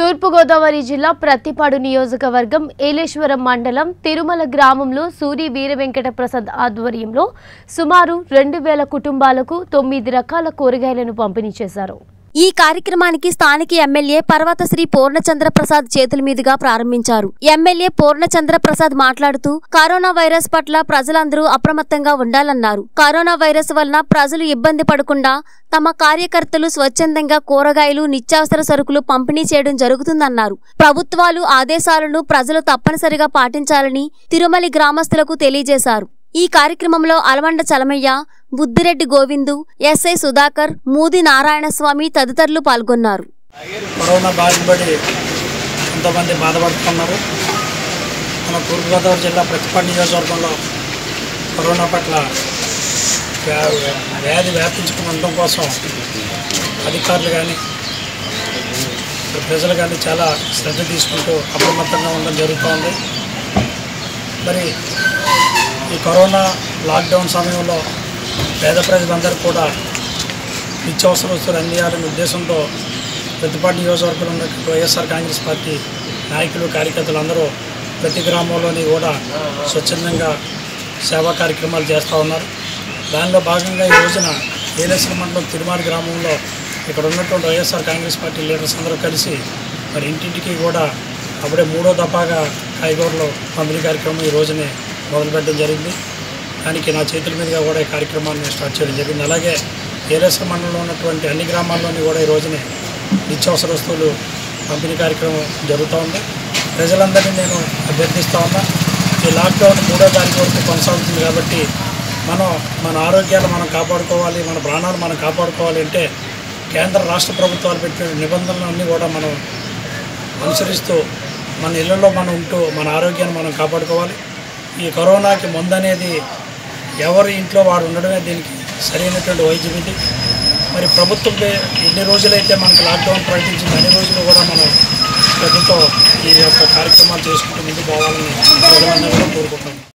తూర్పుగోదావరి జిల్లా ప్రత్తిపాడు నియోజకవర్గం ఏలేశ్వరం మండలం తిరుమల గ్రామంలో సూరి వీర వెంకట ప్రసాద్ ఆధ్వర్యంలో సుమారు రెండు వేల కుటుంబాలకు తొమ్మిది రకాల కూరగాయలను పంపిణీ చేశారు ఈ కార్యక్రమానికి స్థానిక ఎమ్మెల్యే పర్వతశ్రీ పూర్ణచంద్ర ప్రసాద్ చేతుల మీదుగా ప్రారంభించారు ఎమ్మెల్యే పూర్ణచంద్ర ప్రసాద్ మాట్లాడుతూ కరోనా వైరస్ పట్ల ప్రజలందరూ అప్రమత్తంగా ఉండాలన్నారు కరోనా వైరస్ వలన ప్రజలు ఇబ్బంది పడకుండా తమ కార్యకర్తలు స్వచ్ఛందంగా కూరగాయలు నిత్యావసర సరుకులు పంపిణీ చేయడం జరుగుతుందన్నారు ప్రభుత్వాలు ఆదేశాలను ప్రజలు తప్పనిసరిగా పాటించాలని తిరుమలి గ్రామస్తులకు తెలియజేశారు ఈ కార్యక్రమంలో అలవండ చలమయ్య బుద్దిరెడ్డి గోవిందు ఎస్ఐ సుధాకర్ మూది నారాయణస్వామి తదితరులు పాల్గొన్నారు కరోనా బారిన పడి ఎంతోమంది బాధపడుతున్నారు మన తూర్పుగోదావరి జిల్లా ప్రతిపాడు నియోజకవర్గంలో కరోనా పట్ల వ్యా- వ్యాధి వ్యాపించకుండా ఉండడం కోసం అధికారులు కానీ ప్రజలు కానీ చాలా శ్రద్ధ తీసుకుంటూ అప్రమత్తంగా ఉండడం జరుగుతోంది మరి ఈ కరోనా లాక్డౌన్ సమయంలో పేద ప్రజలందరూ కూడా నిత్యావసర వస్తువులు అందియాలనే ఉద్దేశంతో ప్రతిపాటి నియోజకవర్గంలో ఉన్నటువంటి వైఎస్ఆర్ కాంగ్రెస్ పార్టీ నాయకులు కార్యకర్తలు అందరూ ప్రతి గ్రామంలోని కూడా స్వచ్ఛందంగా సేవా కార్యక్రమాలు చేస్తూ ఉన్నారు దానిలో భాగంగా ఈ రోజున ఏలేశ్వర మండలం తిరుమల గ్రామంలో ఇక్కడ ఉన్నటువంటి వైఎస్ఆర్ కాంగ్రెస్ పార్టీ లీడర్స్ అందరూ కలిసి మరి ఇంటింటికి కూడా అప్పుడే మూడో దఫాగా కాయగూరలు పంపిణీ కార్యక్రమం ఈ రోజునే మొదలుపెట్టడం జరిగింది దానికి నా చేతుల మీదుగా కూడా ఈ కార్యక్రమాన్ని స్టార్ట్ చేయడం జరిగింది అలాగే ఏలేశ్వర మండలంలో ఉన్నటువంటి అన్ని గ్రామాల్లోని కూడా ఈ రోజునే నిత్యావసర వస్తువులు పంపిణీ కార్యక్రమం జరుగుతూ ఉంది ప్రజలందరినీ నేను అభ్యర్థిస్తూ ఉన్నా ఈ లాక్డౌన్ మూడో తారీఖు వరకు కొనసాగుతుంది కాబట్టి మనం మన ఆరోగ్యాలు మనం కాపాడుకోవాలి మన ప్రాణాలు మనం కాపాడుకోవాలి అంటే కేంద్ర రాష్ట్ర ప్రభుత్వాలు పెట్టిన నిబంధనలన్నీ కూడా మనం అనుసరిస్తూ మన ఇళ్లలో మనం ఉంటూ మన ఆరోగ్యాన్ని మనం కాపాడుకోవాలి ఈ కరోనాకి మందు అనేది ఎవరి ఇంట్లో వాడు ఉండడమే దీనికి సరైనటువంటి వైద్యం ఇది మరి ప్రభుత్వం పే- ఎన్ని రోజులైతే మనకు లాక్డౌన్ ప్రకటించింది అన్ని రోజులు కూడా మనం శ్రద్ధతో ఈ యొక్క కార్యక్రమాలు చేసుకుంటూ ముందుకు పోవాలని ప్రజలందరూ కూడా కోరుకుంటున్నాం